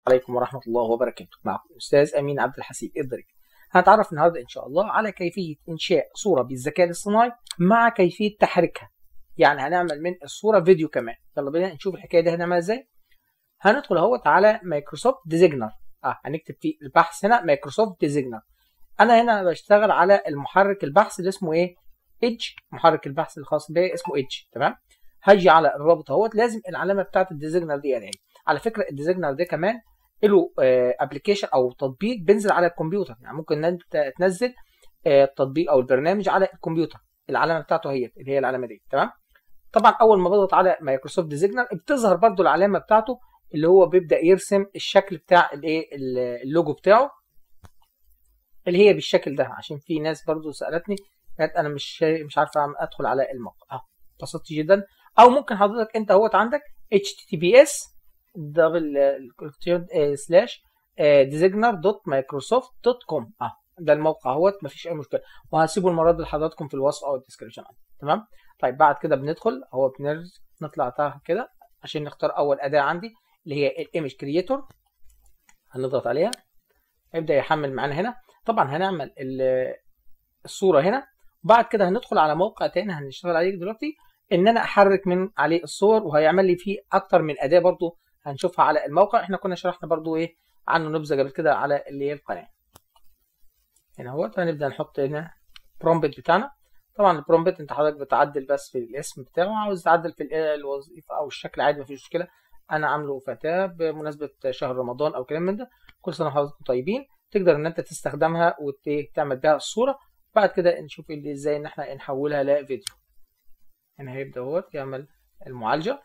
عليكم ورحمة الله وبركاته معكم أستاذ أمين عبد الحسيب الضريب هنتعرف النهاردة إن شاء الله على كيفية إنشاء صورة بالذكاء الاصطناعي مع كيفية تحريكها يعني هنعمل من الصورة فيديو كمان يلا بينا نشوف الحكاية دي هنعملها إزاي هندخل اهوت على مايكروسوفت ديزيجنر اه هنكتب في البحث هنا مايكروسوفت ديزيجنر انا هنا بشتغل على المحرك البحث اللي اسمه ايه ايدج محرك البحث الخاص بيه اسمه ايدج تمام هاجي على الرابط اهوت لازم العلامه بتاعت الديزيجنر دي يعني على فكره الديزيجنر ده كمان له ابلكيشن او تطبيق بينزل على الكمبيوتر يعني ممكن انت تنزل التطبيق او البرنامج على الكمبيوتر العلامه بتاعته هي اللي هي العلامه دي تمام طبعا اول ما بضغط على مايكروسوفت ديزيجنر بتظهر برده العلامه بتاعته اللي هو بيبدا يرسم الشكل بتاع الايه اللوجو بتاعه اللي هي بالشكل ده عشان في ناس برضو سالتني قالت انا مش مش عارفه ادخل على الموقع اه بسيط جدا او ممكن حضرتك انت اهوت عندك https دبل سلاش ديزيجنر دوت مايكروسوفت دوت كوم اه ده الموقع اهوت مفيش اي مشكله وهسيبه المره دي لحضراتكم في الوصف او الديسكربشن تمام طيب بعد كده بندخل اهو بنطلع تحت كده عشان نختار اول اداه عندي اللي هي الايمج كرييتور هنضغط عليها يبدا يحمل معانا هنا طبعا هنعمل الصوره هنا وبعد كده هندخل على موقع تاني هنشتغل عليه دلوقتي ان انا احرك من عليه الصور وهيعمل لي فيه اكتر من اداه برضو هنشوفها على الموقع احنا كنا شرحنا برضو ايه عنه نبذه قبل كده على اللي هي القناه هنا اهوت هنبدا نحط هنا برومبت بتاعنا طبعا البرومبت انت حضرتك بتعدل بس في الاسم بتاعه عاوز تعدل في الوظيفه او الشكل عادي مفيش مشكله انا عامله فتاه بمناسبه شهر رمضان او كلام من ده كل سنه وحضراتكم طيبين تقدر ان انت تستخدمها وتعمل بيها الصوره بعد كده نشوف اللي ازاي ان احنا نحولها لفيديو هنا هيبدا هو يعمل المعالجه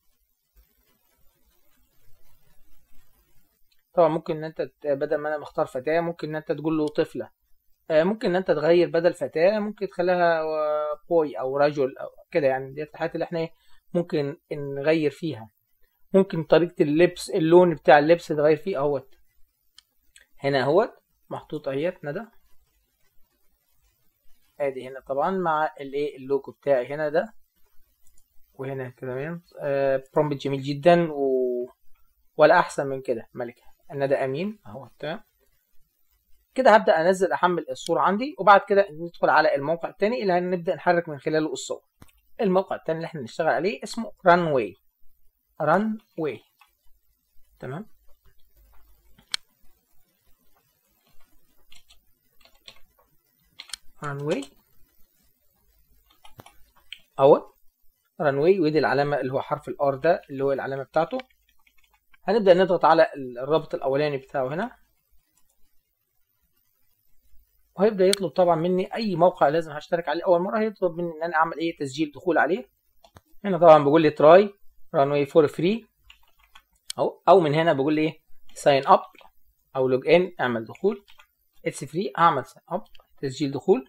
طبعا ممكن ان انت بدل ما انا مختار فتاه ممكن ان انت تقول له طفله ممكن ان انت تغير بدل فتاه ممكن تخليها بوي او رجل او كده يعني دي الحاجات اللي احنا ممكن نغير فيها ممكن طريقه اللبس اللون بتاع اللبس تغير فيه اهوت هنا اهوت محطوط اهيت ندى ادي هنا طبعا مع الايه اللوجو بتاعي هنا ده وهنا كمان آه برومبت جميل جدا و... ولا احسن من كده ملكه ندى امين اهو تمام كده هبدا انزل احمل الصوره عندي وبعد كده ندخل على الموقع الثاني اللي هنبدا نحرك من خلاله الصور الموقع الثاني اللي احنا نشتغل عليه اسمه رانواي رانواي تمام رانواي اهو رانواي ودي العلامه اللي هو حرف الار ده اللي هو العلامه بتاعته هنبدا نضغط على الرابط الاولاني بتاعه هنا وهيبدا يطلب طبعا مني اي موقع لازم هشترك عليه اول مره هيطلب مني ان انا اعمل ايه تسجيل دخول عليه هنا طبعا بيقول لي تراي رانواي فور فري او او من هنا بيقول لي ايه ساين اب او لوج ان اعمل دخول اتس فري اعمل ساين اب تسجيل دخول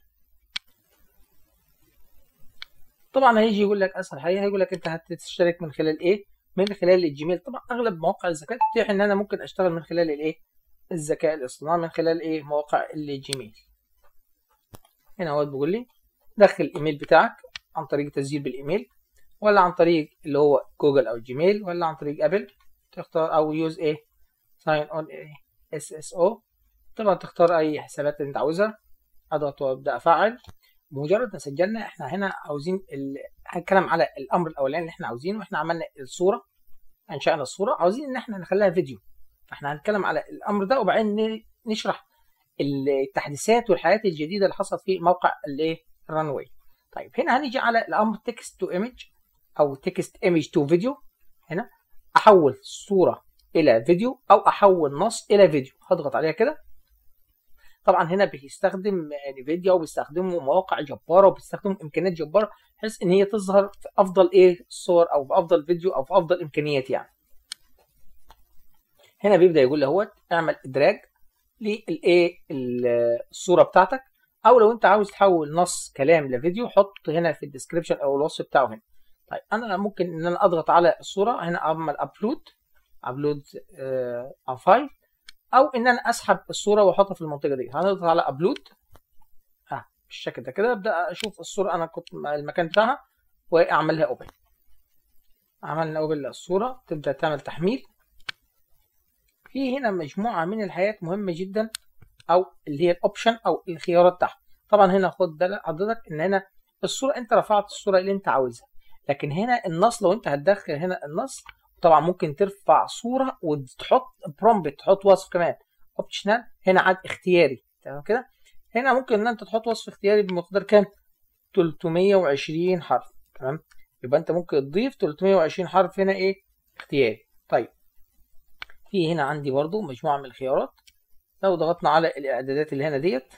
طبعا هيجي يقول لك اسهل حاجه هيقول لك انت هتشترك من خلال ايه من خلال الجيميل طبعا اغلب مواقع الذكاء تتيح ان انا ممكن اشتغل من خلال الايه الذكاء الاصطناعي من خلال ايه مواقع الجيميل هنا هو بيقول لي دخل الايميل بتاعك عن طريق تسجيل بالايميل ولا عن طريق اللي هو جوجل او جيميل ولا عن طريق ابل تختار او يوز ايه ساين اون اس اس او طبعا تختار اي حسابات اللي انت عاوزها اضغط وابدا افعل بمجرد ما سجلنا احنا هنا عاوزين ال... هنتكلم على الامر الاولاني اللي احنا عاوزينه احنا عملنا الصوره انشانا الصوره عاوزين ان احنا نخليها فيديو فاحنا هنتكلم على الامر ده وبعدين نشرح التحديثات والحاجات الجديده اللي حصلت في موقع الايه الرانواي طيب هنا هنيجي على الامر تكست تو ايمج او تكست ايمج تو فيديو هنا احول صوره الى فيديو او احول نص الى فيديو هضغط عليها كده طبعا هنا بيستخدم نفيديا وبيستخدموا مواقع جباره وبيستخدموا امكانيات جباره بحيث ان هي تظهر في افضل ايه الصور او في افضل فيديو او في افضل امكانيات يعني هنا بيبدا يقول لي اهوت اعمل ادراج للايه الصوره بتاعتك او لو انت عاوز تحول نص كلام لفيديو حط هنا في الديسكربشن او الوصف بتاعه هنا طيب انا ممكن ان انا اضغط على الصوره هنا اعمل ابلود ابلود ا فايل او ان انا اسحب الصوره واحطها في المنطقه دي هنضغط على ابلود اه بالشكل ده كده ابدا اشوف الصوره انا كنت المكان بتاعها واعمل لها اوبن عملنا اوبن للصوره تبدا تعمل تحميل في هنا مجموعه من الحاجات مهمه جدا او اللي هي الاوبشن او الخيارات تحت طبعا هنا خد بالك حضرتك ان هنا الصوره انت رفعت الصوره اللي انت عاوزها لكن هنا النص لو انت هتدخل هنا النص طبعا ممكن ترفع صوره وتحط برومبت تحط وصف كمان اوبشنال هنا عاد اختياري تمام كده هنا ممكن ان انت تحط وصف اختياري بمقدار كام 320 حرف تمام يبقى انت ممكن تضيف 320 حرف هنا ايه اختياري طيب في هنا عندي برضو مجموعه من الخيارات لو ضغطنا على الاعدادات اللي هنا ديت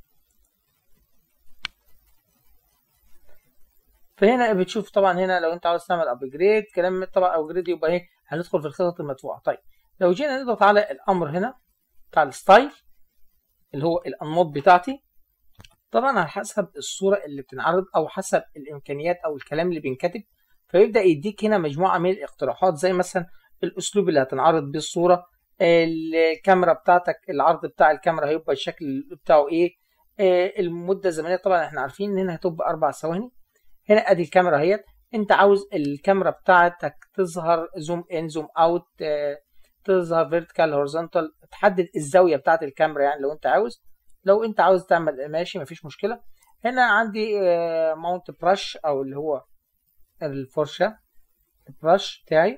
فهنا بتشوف طبعا هنا لو انت عاوز تعمل ابجريد كلام طبعا ابجريد يبقى ايه هندخل في الخطط المدفوعه طيب لو جينا نضغط على الامر هنا بتاع الستايل اللي هو الانماط بتاعتي طبعا على حسب الصوره اللي بتنعرض او حسب الامكانيات او الكلام اللي بينكتب فيبدا يديك هنا مجموعه من الاقتراحات زي مثلا الاسلوب اللي هتنعرض بيه الصوره الكاميرا بتاعتك العرض بتاع الكاميرا هيبقى الشكل بتاعه ايه المده الزمنيه طبعا احنا عارفين ان هنا هتبقى اربع ثواني هنا ادي الكاميرا اهيت انت عاوز الكاميرا بتاعتك تظهر زوم ان زوم اوت تظهر فيرتيكال هورزونتال تحدد الزاويه بتاعت الكاميرا يعني لو انت عاوز لو انت عاوز تعمل ماشي مفيش مشكله هنا عندي ماونت برش او اللي هو الفرشه البرش بتاعي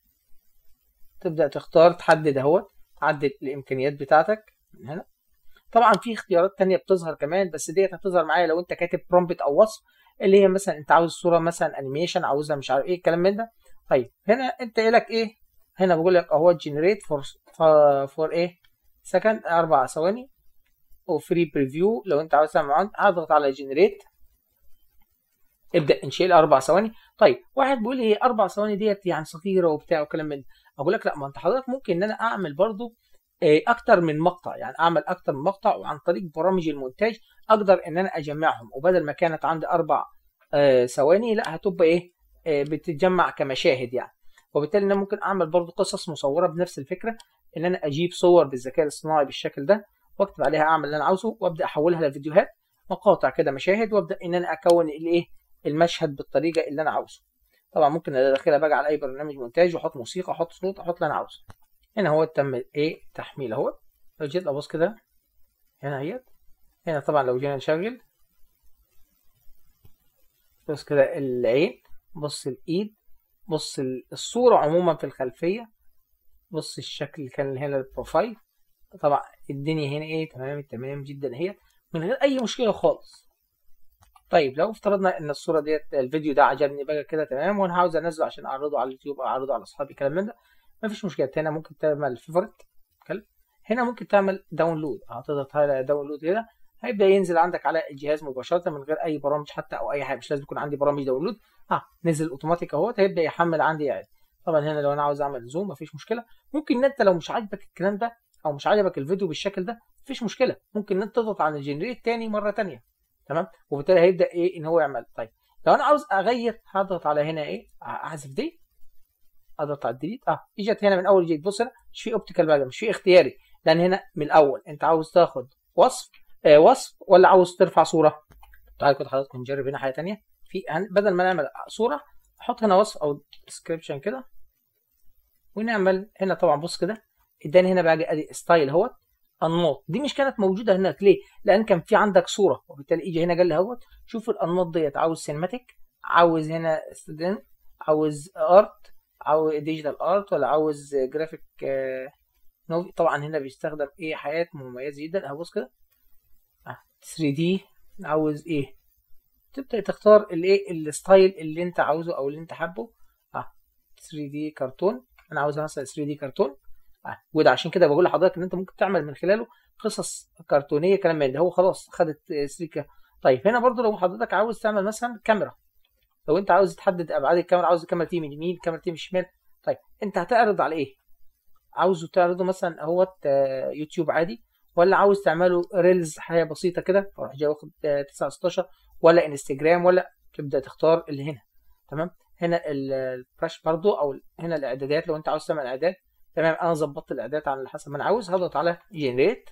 تبدا تختار تحدد اهوت تحدد الامكانيات بتاعتك من هنا طبعا في اختيارات تانية بتظهر كمان بس ديت هتظهر معايا لو انت كاتب برومبت او وصف اللي هي مثلا انت عاوز صوره مثلا انيميشن عاوزها مش عارف ايه الكلام من ده طيب هنا انت لك ايه هنا بقول لك اهو جنريت فور فور ايه سكند اربع ثواني وفري بريفيو لو انت عاوز تعمل معاهم هضغط على جنريت ابدا انشئ لي اربع ثواني طيب واحد بيقول لي اربع ثواني ديت يعني صغيره وبتاع وكلام من ده اقول لك لا ما انت حضرتك ممكن ان انا اعمل برضو اكتر من مقطع يعني اعمل اكتر من مقطع وعن طريق برامج المونتاج اقدر ان انا اجمعهم وبدل ما كانت عندي اربع ثواني لا هتبقى ايه بتتجمع كمشاهد يعني وبالتالي انا ممكن اعمل برضو قصص مصوره بنفس الفكره ان انا اجيب صور بالذكاء الاصطناعي بالشكل ده واكتب عليها اعمل اللي انا عاوزه وابدا احولها لفيديوهات مقاطع كده مشاهد وابدا ان انا اكون الايه المشهد بالطريقه اللي انا عاوزه طبعا ممكن ادخلها بقى على اي برنامج مونتاج واحط موسيقى احط صوت احط اللي انا عاوزه هنا هو تم ايه تحميل اهو لو جيت ابص كده هنا اهيت هنا طبعا لو جينا نشغل بص كده العين بص الايد بص الصورة عموما في الخلفية بص الشكل اللي كان هنا البروفايل طبعا الدنيا هنا ايه تمام تمام جدا اهي من غير اي مشكلة خالص طيب لو افترضنا ان الصورة ديت الفيديو ده عجبني بقى كده تمام وانا عاوز انزله عشان اعرضه على اليوتيوب او اعرضه على اصحابي كلام من ده مفيش مشكلة هنا ممكن تعمل فيفورت هنا ممكن تعمل داونلود هتضغط على داونلود هنا هيبدا ينزل عندك على الجهاز مباشره من غير اي برامج حتى او اي حاجه مش لازم يكون عندي برامج داونلود اه نزل اوتوماتيك اهوت هيبدا يحمل عندي عادي طبعا هنا لو انا عاوز اعمل زوم مفيش مشكله ممكن ان انت لو مش عاجبك الكلام ده او مش عاجبك الفيديو بالشكل ده مفيش مشكله ممكن ان انت تضغط على الجنريت تاني مره تانية تمام وبالتالي هيبدا ايه ان هو يعمل طيب لو انا عاوز اغير هضغط على هنا ايه احذف دي اضغط على الديليت اه اجت هنا من اول جديد بص هنا مش في اوبتيكال بقى مش في اختياري لان هنا من الاول انت عاوز تاخد وصف آه وصف ولا عاوز ترفع صوره تعالى كده حضرتك نجرب هنا حاجه ثانيه في بدل ما نعمل صوره احط هنا وصف او ديسكريبشن كده ونعمل هنا طبعا بص كده اداني هنا بقى ادي ستايل اهوت انماط دي مش كانت موجوده هناك ليه لان كان في عندك صوره وبالتالي يجي هنا قال لي اهوت شوف الانماط ديت عاوز سينماتيك عاوز هنا ستودنت عاوز ارت عاوز ديجيتال ارت ولا عاوز جرافيك آه طبعا هنا بيستخدم ايه حاجات مميزه جدا اهو بص كده 3 دي عاوز ايه تبدا تختار الايه الستايل اللي انت عاوزه او اللي انت حابه اه 3 دي كرتون انا عاوزها مثلا 3 دي كرتون اه وده عشان كده بقول لحضرتك ان انت ممكن تعمل من خلاله قصص كرتونيه كلام من ده هو خلاص خدت 3 طيب هنا برضو لو حضرتك عاوز تعمل مثلا كاميرا لو انت عاوز تحدد ابعاد الكاميرا عاوز الكاميرا تيجي من اليمين الكاميرا تيجي من الشمال طيب انت هتعرض على ايه عاوزه تعرضه مثلا اهوت يوتيوب عادي ولا عاوز تعمله ريلز حاجه بسيطه كده فاروح جاي واخد 9 16 ولا انستجرام ولا تبدا تختار اللي هنا تمام هنا البرش برضو او هنا الاعدادات لو انت عاوز تعمل اعداد تمام انا ظبطت الاعداد على حسب ما انا عاوز هضغط على جنريت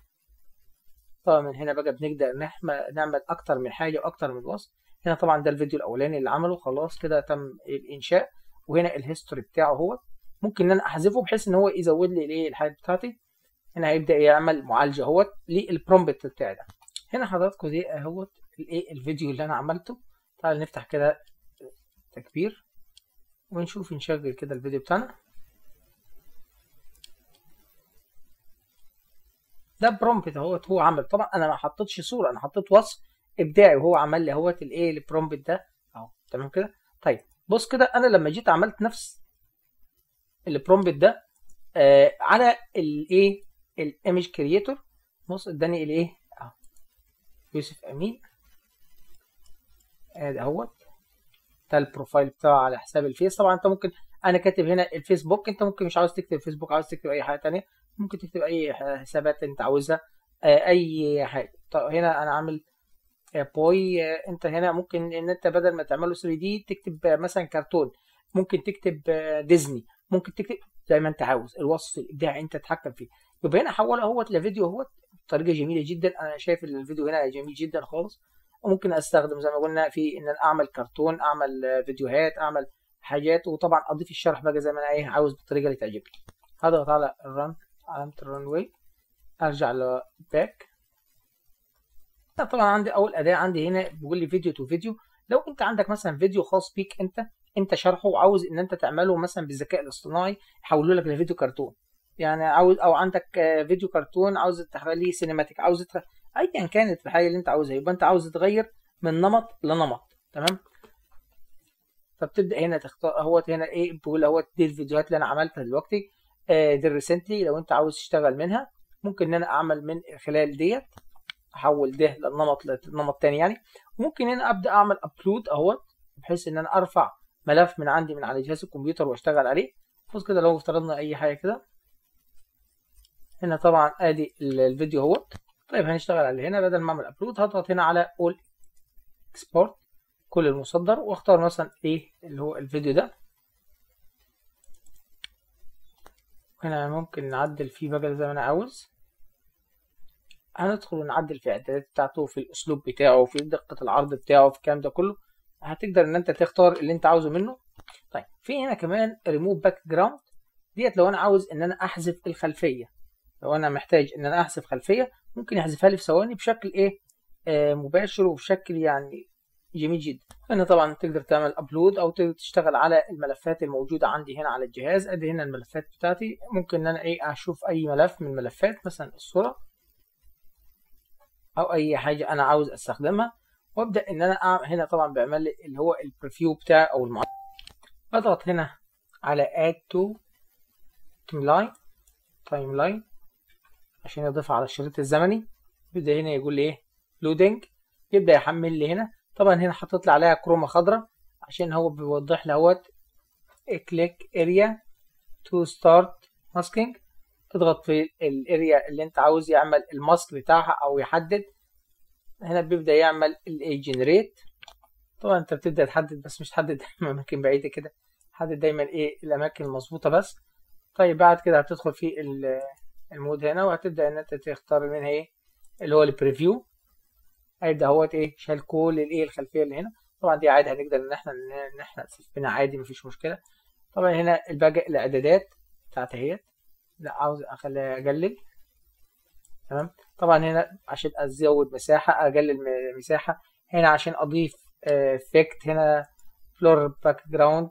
طبعا من هنا بقى بنقدر نعمل اكتر من حاجه واكتر من وصف هنا طبعا ده الفيديو الاولاني اللي عمله خلاص كده تم الانشاء وهنا الهيستوري بتاعه هو ممكن ان انا احذفه بحيث ان هو يزود لي الايه الحاجات بتاعتي هنا هيبدا يعمل معالجه اهوت للبرومبت بتاعي ده هنا حضراتكم دي اهوت الايه الفيديو اللي انا عملته تعال نفتح كده تكبير ونشوف نشغل كده الفيديو بتاعنا ده برومبت اهوت هو عمل طبعا انا ما حطيتش صوره انا حطيت وصف ابداعي وهو عمل لي اهوت الايه البرومبت ده اهو تمام كده طيب بص كده انا لما جيت عملت نفس البرومبت ده آه على الايه الايمج كرييتور بص اداني الايه اهو يوسف امين ادي اهوت ده البروفايل بتاعه على حساب الفيس طبعا انت ممكن انا كاتب هنا الفيسبوك انت ممكن مش عاوز تكتب فيسبوك عاوز تكتب اي حاجه تانية ممكن تكتب اي حسابات انت عاوزها آه اي حاجه طب هنا انا عامل بوي آه انت هنا ممكن ان انت بدل ما تعمله 3 دي تكتب مثلا كرتون ممكن تكتب ديزني ممكن تكتب زي ما انت عاوز الوصف الابداعي انت تتحكم فيه يبقى هنا حوله اهوت لفيديو اهوت بطريقه جميله جدا انا شايف الفيديو هنا جميل جدا خالص وممكن استخدم زي ما قلنا في ان انا اعمل كرتون اعمل فيديوهات اعمل حاجات وطبعا اضيف الشرح بقى زي ما انا ايه عاوز بالطريقه اللي تعجبني هضغط على الرن علامه الرن واي ارجع لباك طبعا عندي اول اداه عندي هنا بيقول لي فيديو تو فيديو لو انت عندك مثلا فيديو خاص بيك انت انت شرحه وعاوز ان انت تعمله مثلا بالذكاء الاصطناعي يحوله لك لفيديو كرتون يعني عاوز او عندك فيديو كرتون عاوز تخليه سينماتيك عاوز تخ... ايا كانت الحاجه اللي انت عاوزها يبقى انت عاوز تغير من نمط لنمط تمام فبتبدا هنا تختار اهوت هنا ايه بيقول اهوت دي الفيديوهات اللي انا عملتها دلوقتي آه دي ريسنتلي لو انت عاوز تشتغل منها ممكن ان انا اعمل من خلال ديت احول ده للنمط لنمط تاني يعني ممكن هنا ابدا اعمل ابلود اهوت بحيث ان انا ارفع ملف من عندي من على جهاز الكمبيوتر واشتغل عليه بص كده لو افترضنا اي حاجه كده هنا طبعا ادي الفيديو اهوت طيب هنشتغل عليه هنا بدل ما اعمل ابلود هضغط هنا على اول اكسبورت كل المصدر واختار مثلا ايه اللي هو الفيديو ده هنا ممكن نعدل فيه بقى زي ما انا عاوز هندخل ونعدل في الاعدادات بتاعته في الاسلوب بتاعه في دقه العرض بتاعه في الكلام ده كله هتقدر ان انت تختار اللي انت عاوزه منه طيب في هنا كمان ريموف باك جراوند ديت لو انا عاوز ان انا احذف الخلفيه لو انا محتاج ان انا احذف خلفيه ممكن يحذفها لي في ثواني بشكل ايه آه مباشر وبشكل يعني جميل جدا هنا طبعا تقدر تعمل ابلود او تقدر تشتغل على الملفات الموجوده عندي هنا على الجهاز ادي هنا الملفات بتاعتي ممكن ان انا ايه اشوف اي ملف من الملفات مثلا الصوره او اي حاجه انا عاوز استخدمها وابدا ان انا أعمل هنا طبعا بيعمل لي اللي هو البريفيو بتاعي او المعالج اضغط هنا على add to timeline timeline عشان يضيفها على الشريط الزمني يبدا هنا يقول لي ايه لودنج يبدا يحمل لي هنا طبعا هنا حاطط لي عليها كرومه خضراء عشان هو بيوضح لي اهوت كليك اريا تو ستارت ماسكينج اضغط في الاريا اللي انت عاوز يعمل الماسك بتاعها او يحدد هنا بيبدا يعمل الاي جنريت طبعا انت بتبدا تحدد بس مش تحدد اماكن بعيده كده حدد دايما ايه الاماكن المظبوطه بس طيب بعد كده هتدخل في المود هنا وهتبدا ان انت تختار منها ايه اللي هو البريفيو هيبدا اهوت ايه شال كل الايه الخلفيه اللي هنا طبعا دي عادي هنقدر ان احنا ان احنا نسيبها عادي مفيش مشكله طبعا هنا الباقي الاعدادات بتاعت اهيت لا عاوز اخليها اقلل تمام طبعا هنا عشان ازود مساحه اقلل مساحه هنا عشان اضيف افكت هنا فلور باك جراوند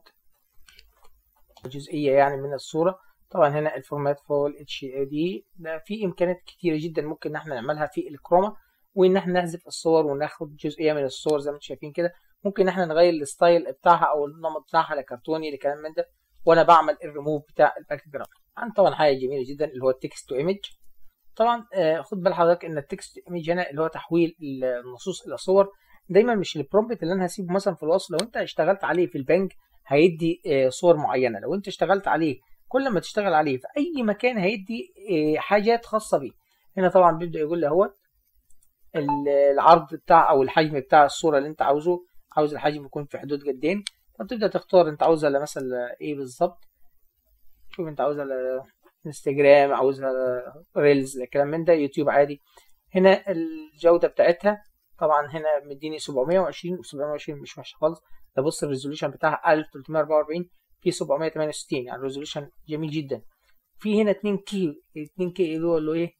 جزئيه يعني من الصوره طبعا هنا الفورمات فول اتش دي ده في امكانيات كتيره جدا ممكن ان احنا نعملها في الكروما وان احنا نحذف الصور وناخد جزئيه من الصور زي ما انتم شايفين كده ممكن ان احنا نغير الستايل بتاعها او النمط بتاعها لكرتوني لكلام من ده وانا بعمل الريموف بتاع الباك جراوند عن طبعا حاجه جميله جدا اللي هو التكست تو ايمج طبعا آه خد بال حضرتك ان التكست تو ايمج هنا اللي هو تحويل النصوص الى صور دايما مش البرومبت اللي انا هسيبه مثلا في الوصف لو انت اشتغلت عليه في البنك هيدي آه صور معينه لو انت اشتغلت عليه كل ما تشتغل عليه في اي مكان هيدي آه حاجات خاصه بيه هنا طبعا بيبدا يقول لي اهوت العرض بتاع او الحجم بتاع الصوره اللي انت عاوزه عاوز الحجم يكون في حدود قدين فتبدا تختار انت عاوزها مثلا ايه بالظبط شوف انت عاوزها انستجرام عاوزها ريلز كلام من ده يوتيوب عادي هنا الجوده بتاعتها طبعا هنا مديني 720 و720 مش وحشه خالص ده بص الريزوليوشن بتاعها 1344 في 768 يعني ريزولوشن جميل جدا في هنا 2 كيلو 2 كيلو اللي هو ايه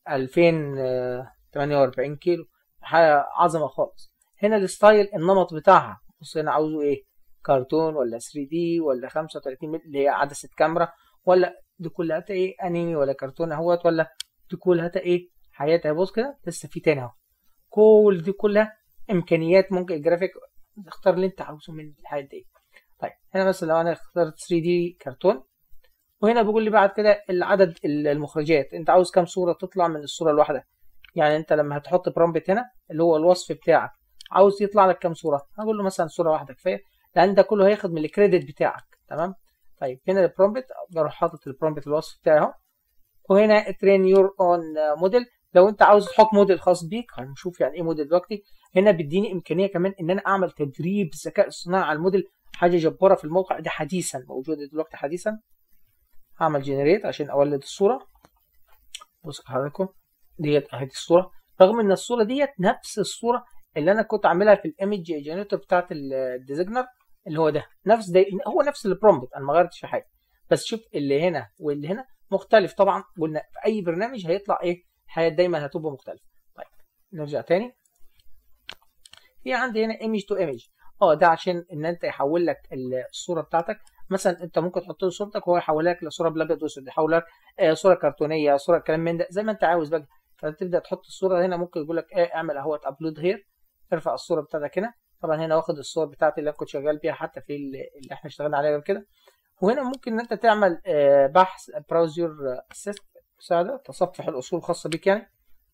2048 كيلو حاجه عظمه خالص هنا الستايل النمط بتاعها بص هنا عاوزه ايه كرتون ولا 3 دي ولا 35 متر اللي هي عدسه كاميرا ولا دي كلها ايه انمي ولا كرتون اهوت ولا دي كلها ايه حياتها بص كده لسه في تاني اهو كل دي كلها امكانيات ممكن الجرافيك اختار اللي انت عاوزه من الحاجات دي طيب هنا مثلا لو انا اخترت 3 دي كرتون وهنا بيقول لي بعد كده العدد المخرجات انت عاوز كام صوره تطلع من الصوره الواحده يعني انت لما هتحط برامبت هنا اللي هو الوصف بتاعك عاوز يطلع لك كام صوره هقول له مثلا صوره واحده كفايه لان ده كله هياخد من الكريدت بتاعك تمام طيب هنا البرومبت بروح حاطط البرومبت الوصف بتاعي اهو وهنا ترين يور اون موديل لو انت عاوز تحط موديل خاص بيك هنشوف يعني ايه موديل دلوقتي هنا بيديني امكانيه كمان ان انا اعمل تدريب ذكاء اصطناعي على الموديل حاجه جباره في الموقع ده حديثا موجوده دلوقتي حديثا هعمل جنريت عشان اولد الصوره بص حضراتكم ديت اهي الصوره رغم ان الصوره ديت نفس الصوره اللي انا كنت عاملها في الايمج جنريتور بتاعت الديزاينر اللي هو ده نفس ده هو نفس البرومبت انا ما غيرتش في حاجه بس شوف اللي هنا واللي هنا مختلف طبعا قلنا في اي برنامج هيطلع ايه الحياه دايما هتبقى مختلفه طيب نرجع تاني في عندي هنا ايمج تو ايمج اه ده عشان ان انت يحول لك الصوره بتاعتك مثلا انت ممكن تحط له صورتك وهو يحولها لك لصوره بالابيض واسود يحول لك آه صوره كرتونيه صوره كلام من ده زي ما انت عاوز بقى فتبدا تحط الصوره هنا ممكن يقول لك ايه اعمل اهوت ابلود هير ارفع الصوره بتاعتك هنا طبعا هنا واخد الصور بتاعتي اللي انا كنت شغال بيها حتى في اللي احنا اشتغلنا عليها قبل كده وهنا ممكن ان انت تعمل آه بحث براوز يور اسيست مساعده تصفح الاصول الخاصه بيك يعني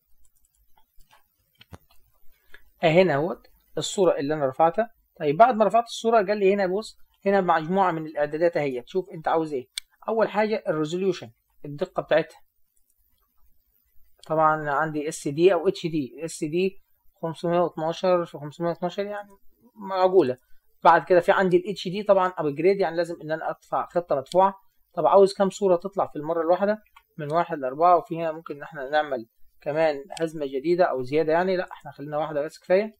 هنا اهوت الصوره اللي انا رفعتها طيب بعد ما رفعت الصوره قال لي هنا بص هنا مجموعه من الاعدادات اهي تشوف انت عاوز ايه اول حاجه الريزوليوشن الدقه بتاعتها طبعا عندي اس دي او اتش دي اس دي 512 في 512 يعني معقوله بعد كده في عندي الاتش دي طبعا ابجريد يعني لازم ان انا ادفع خطه مدفوعه طب عاوز كام صوره تطلع في المره الواحده من واحد لاربعه وفي هنا ممكن ان احنا نعمل كمان هزمه جديده او زياده يعني لا احنا خلينا واحده بس كفايه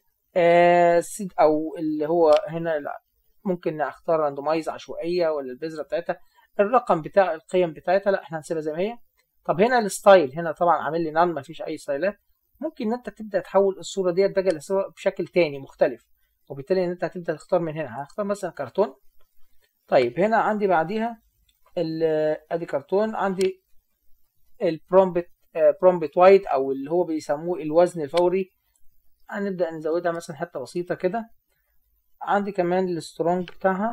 آه او اللي هو هنا لا ممكن اختار راندومايز عشوائيه ولا البذره بتاعتها الرقم بتاع القيم بتاعتها لا احنا هنسيبها زي ما هي طب هنا الستايل هنا طبعا عامل لي نان ما فيش اي ستايلات ممكن ان انت تبدا تحول الصوره ديت بقى لصوره بشكل تاني مختلف وبالتالي ان انت هتبدا تختار من هنا هختار مثلا كرتون طيب هنا عندي بعديها ادي كرتون عندي البرومبت برومبت وايد او اللي هو بيسموه الوزن الفوري هنبدا نزودها مثلا حته بسيطه كده عندي كمان السترونج بتاعها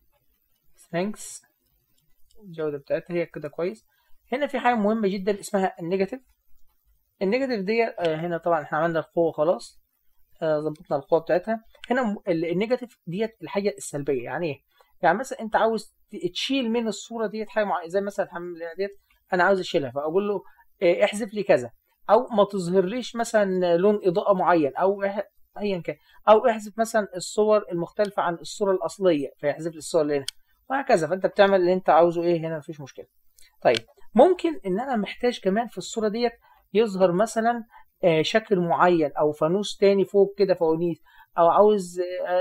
ثانكس الجوده بتاعتها هي كده كويس هنا في حاجه مهمه جدا اسمها النيجاتيف النيجاتيف دي هنا طبعا احنا عملنا القوه خلاص ظبطنا القوه بتاعتها هنا النيجاتيف ديت الحاجه السلبيه يعني ايه يعني مثلا انت عاوز تشيل من الصوره ديت حاجه معينه زي مثلا الحمله ديت انا عاوز اشيلها فاقول له احذف لي كذا او ما تظهرليش مثلا لون اضاءه معين او ايا كان او احذف مثلا الصور المختلفه عن الصوره الاصليه فيحذف لي الصور اللي هنا وهكذا فانت بتعمل اللي انت عاوزه ايه هنا مفيش مشكله طيب ممكن ان انا محتاج كمان في الصوره ديت يظهر مثلا شكل معين او فانوس تاني فوق كده فوانيس او عاوز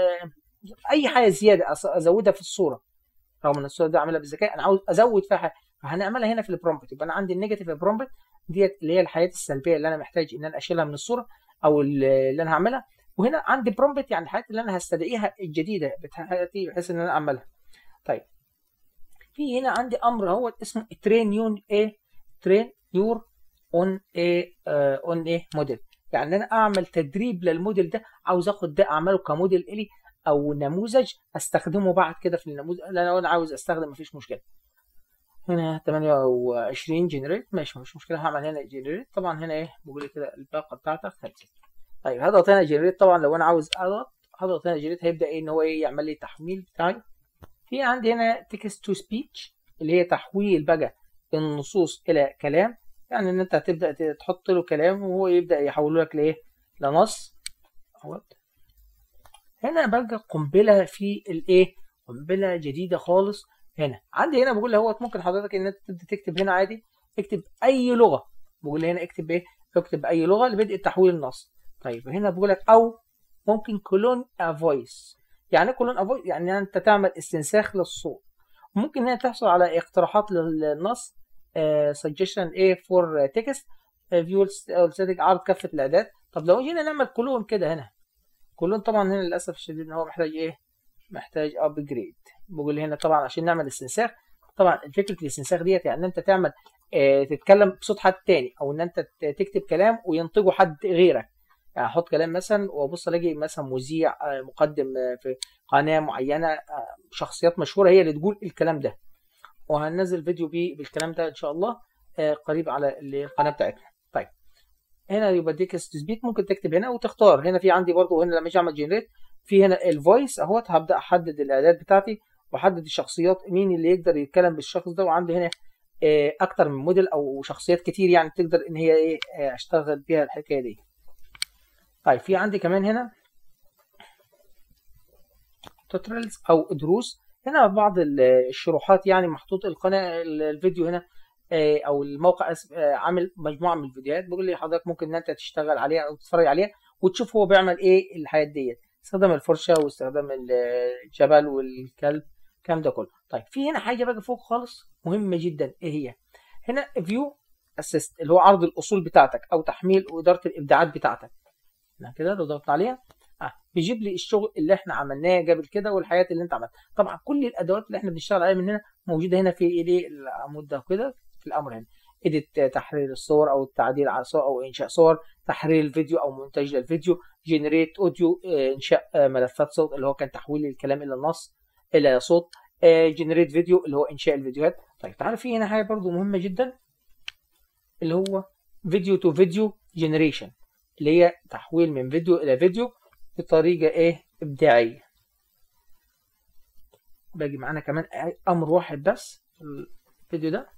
اي حاجه زياده ازودها في الصوره رغم ان الصوره دي عاملها بالذكاء انا عاوز ازود فيها حاجه فهنعملها هنا في البرومبت يبقى انا عندي النيجاتيف برومبت ديت اللي هي الحاجات السلبيه اللي انا محتاج ان انا اشيلها من الصوره او اللي انا هعملها وهنا عندي برومبت يعني الحاجات اللي انا هستدعيها الجديده بتاعتي بحيث ان انا اعملها طيب في هنا عندي امر هو اسمه ترين يون ايه ترين يور اون ايه اون ايه موديل يعني انا اعمل تدريب للموديل ده عاوز اخد ده اعمله كموديل الي او نموذج استخدمه بعد كده في النموذج لو انا عاوز استخدم مفيش مشكله هنا 28 جنريت ماشي مش مشكله هعمل هنا جنريت طبعا هنا ايه بيقول لي كده الباقه بتاعتك خلصت طيب هضغط هنا جنريت طبعا لو انا عاوز اضغط هضغط هنا جنريت هيبدا ايه ان هو ايه يعمل لي تحويل بتاعي في عندي هنا تكست تو سبيتش اللي هي تحويل بقى النصوص الى كلام يعني ان انت هتبدا تحط له كلام وهو يبدا يحوله لك لايه لنص اهوت هنا بلقى قنبله في الايه قنبله جديده خالص هنا عندي هنا بقول اهوت ممكن حضرتك ان انت تبدا تكتب هنا عادي اكتب اي لغه بقول هنا اكتب ايه اكتب اي لغه لبدء تحويل النص طيب هنا بقول لك او ممكن كلون ا فويس يعني كلون ا فويس يعني انت تعمل استنساخ للصوت وممكن هنا تحصل على اقتراحات للنص suggestion ايه فور تكست فيو ستاتيك عرض كافه الاعداد طب لو جينا نعمل كلهم كده هنا كلهم طبعا هنا للاسف الشديد ان هو محتاج ايه محتاج ابجريد بقول هنا طبعا عشان نعمل استنساخ طبعا فكره الاستنساخ ديت يعني انت تعمل اه تتكلم بصوت حد تاني او ان انت تكتب كلام وينتجه حد غيرك يعني احط كلام مثلا وابص الاقي مثلا مذيع اه مقدم اه في قناه معينه شخصيات مشهوره هي اللي تقول الكلام ده وهننزل فيديو بيه بالكلام ده ان شاء الله قريب على القناه بتاعتنا طيب هنا يبقى ديك تثبيت ممكن تكتب هنا وتختار هنا في عندي برضو هنا لما اجي اعمل جنريت في هنا الفويس اهوت هبدا احدد الاعداد بتاعتي واحدد الشخصيات مين اللي يقدر يتكلم بالشخص ده وعندي هنا اكتر من موديل او شخصيات كتير يعني تقدر ان هي ايه اشتغل بيها الحكايه دي طيب في عندي كمان هنا توتوريالز او دروس هنا بعض الشروحات يعني محطوط القناه الفيديو هنا او الموقع عامل مجموعه من الفيديوهات بيقول لي حضرتك ممكن ان انت تشتغل عليها او تتفرج عليها وتشوف هو بيعمل ايه الحاجات ديت استخدام الفرشه واستخدام الجبل والكلب الكلام ده كله طيب في هنا حاجه بقى فوق خالص مهمه جدا ايه هي هنا فيو اسيست اللي هو عرض الاصول بتاعتك او تحميل واداره الابداعات بتاعتك كده لو ضغطنا عليها اه بيجيب لي الشغل اللي احنا عملناه قبل كده والحاجات اللي انت عملتها طبعا كل الادوات اللي احنا بنشتغل عليها من هنا موجوده هنا في ايه العمود ده كده في الامر هنا اديت تحرير الصور او التعديل على صور او انشاء صور تحرير الفيديو او مونتاج للفيديو جنريت اوديو انشاء ملفات صوت اللي هو كان تحويل الكلام الى نص الى صوت جنريت فيديو اللي هو انشاء الفيديوهات طيب تعالى في هنا حاجه برضو مهمه جدا اللي هو فيديو تو فيديو جنريشن اللي هي تحويل من فيديو الى فيديو بطريقه ايه ابداعيه باجي معانا كمان امر واحد بس في الفيديو ده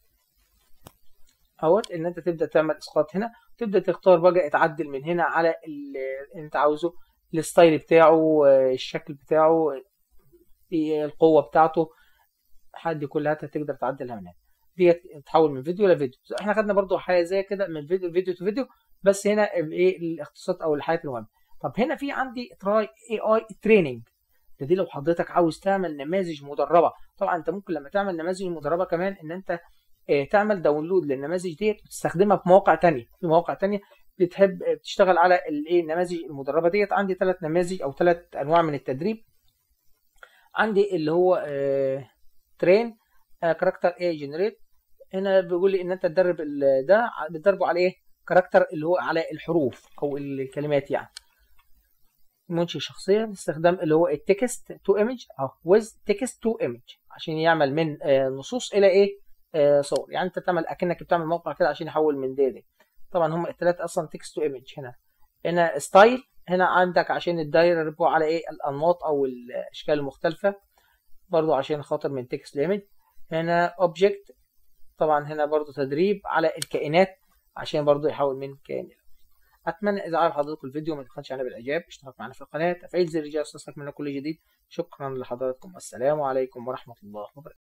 اهوت ان انت تبدا تعمل اسقاط هنا تبدا تختار بقى تعدل من هنا على اللي انت عاوزه الستايل بتاعه الشكل بتاعه القوه بتاعته حد كلها تقدر تعدلها من هنا ديت تحول من فيديو لفيديو احنا خدنا برضو حاجه زي كده من فيديو فيديو تو فيديو بس هنا ايه الاختصاصات او الحاجات المهمه طب هنا في عندي تراي اي اي تريننج ده دي لو حضرتك عاوز تعمل نماذج مدربه طبعا انت ممكن لما تعمل نماذج مدربه كمان ان انت اه تعمل داونلود للنماذج ديت وتستخدمها في مواقع تانية في مواقع تانية بتحب بتشتغل على الايه النماذج المدربه ديت عندي ثلاث نماذج او ثلاث انواع من التدريب عندي اللي هو اه ترين اه كاركتر اي جنريت هنا بيقول لي ان انت تدرب ده بتدربه على ايه كاركتر اللي هو على الحروف او الكلمات يعني منشئ شخصيه باستخدام اللي هو التكست تو ايمج او ويز تكست تو ايمج عشان يعمل من نصوص الى ايه صور يعني انت تعمل اكنك بتعمل موقع كده عشان يحول من دي دي طبعا هم الثلاثه اصلا تكست تو ايمج هنا هنا ستايل هنا عندك عشان الدايره على ايه الانماط او الاشكال المختلفه برضو عشان خاطر من تكست لايمج هنا اوبجكت طبعا هنا برضو تدريب على الكائنات عشان برضو يحول من كائن اتمنى اذا عجب حضراتكم الفيديو ما تبخلش علينا بالاعجاب اشترك معنا في القناه تفعيل زر الجرس يوصلك منا كل جديد شكرا لحضراتكم والسلام عليكم ورحمه الله وبركاته